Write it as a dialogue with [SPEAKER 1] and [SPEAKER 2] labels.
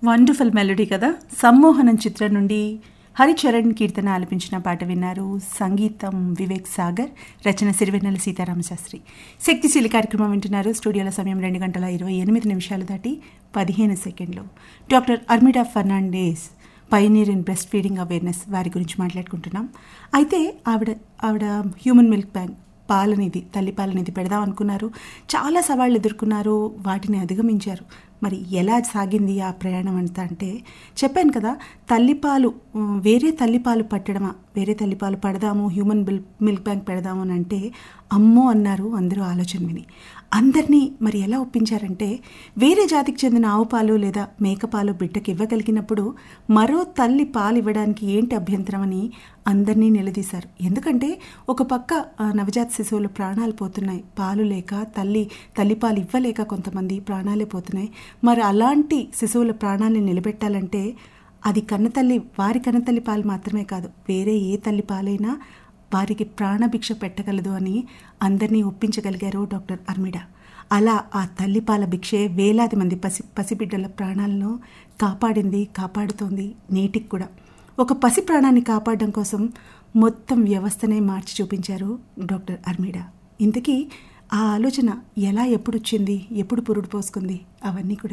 [SPEAKER 1] wonderful melody కదా సమ్మోహనం చిత్రం నుండి హరిచరణ్ కీర్తన ఆలపించిన పాట విన్నారు సంగీతం వివేక్ సాగర్ రచన సిరివెన్నెల సీతారామశాస్త్రి శక్తిశీలి కార్యక్రమం వింటున్నారు స్టూడియోల సమయం రెండు గంటల ఇరవై ఎనిమిది నిమిషాలు దాటి పదిహేను సెకండ్లు doctor Armida Fernandes pioneer in breastfeeding awareness వారి గురించి మాట్లాడుకుంటున్నాం అయితే ఆవిడ ఆవిడ హ్యూమన్ మిల్క్ బ్యాంక్ పాలనిధి తల్లి పాలనిధి పెడదాం అనుకున్నారు చాలా సవాళ్ళు ఎదుర్కొన్నారు వాటిని అధిగమించారు మరి ఎలా సాగింది ఆ ప్రయాణం అంతా అంటే చెప్పాను కదా తల్లిపాలు ఉమ్, వేరే తల్లిపాలు పట్టడమా వేరే తల్లిపాలు పడదాము హ్యూమన్ బిల్ మిల్క్ బ్యాంక్ పెడదాము అని అంటే అమ్మో అన్నారు అందరూ ఆలోచన విని అందరినీ మరి ఎలా ఒప్పించారంటే వేరే జాతికి చెందిన ఆవు పాలు లేదా మేకపాలు బిడ్డకి ఇవ్వగలిగినప్పుడు మరో తల్లి పాలు ఇవ్వడానికి ఏంటి అభ్యంతరం అని అందరినీ నిలదీశారు ఎందుకంటే ఒక పక్క ఆ, నవజాత శిశువులు ప్రాణాలు పోతున్నాయి పాలు లేక తల్లి తల్లిపాలు ఇవ్వలేక కొంతమంది ప్రాణాలే పోతున్నాయి మరి అలాంటి శిశువుల ప్రాణాలని నిలబెట్టాలంటే అది కన్నతల్లి వారి కన్నతల్లి పాలు మాత్రమే కాదు వేరే ఏ తల్లి పాలైనా వారికి ప్రాణభిక్ష పెట్టగలదు అని అందరినీ ఒప్పించగలిగారు డాక్టర్ అర్మిడా అలా ఆ తల్లిపాల భిక్షే వేలాది మంది పసి పసిబిడ్డల ప్రాణాలను కాపాడింది కాపాడుతోంది నేటికి కూడా ఒక పసి ప్రాణాన్ని కాపాడడం కోసం మొత్తం వ్యవస్థనే మార్చి చూపించారు డాక్టర్ అర్మిడా ఇంతకీ ఆ ఆలోచన ఎలా ఎప్పుడు వచ్చింది ఎప్పుడు పురుడు పోసుకుంది అవన్నీ కూడా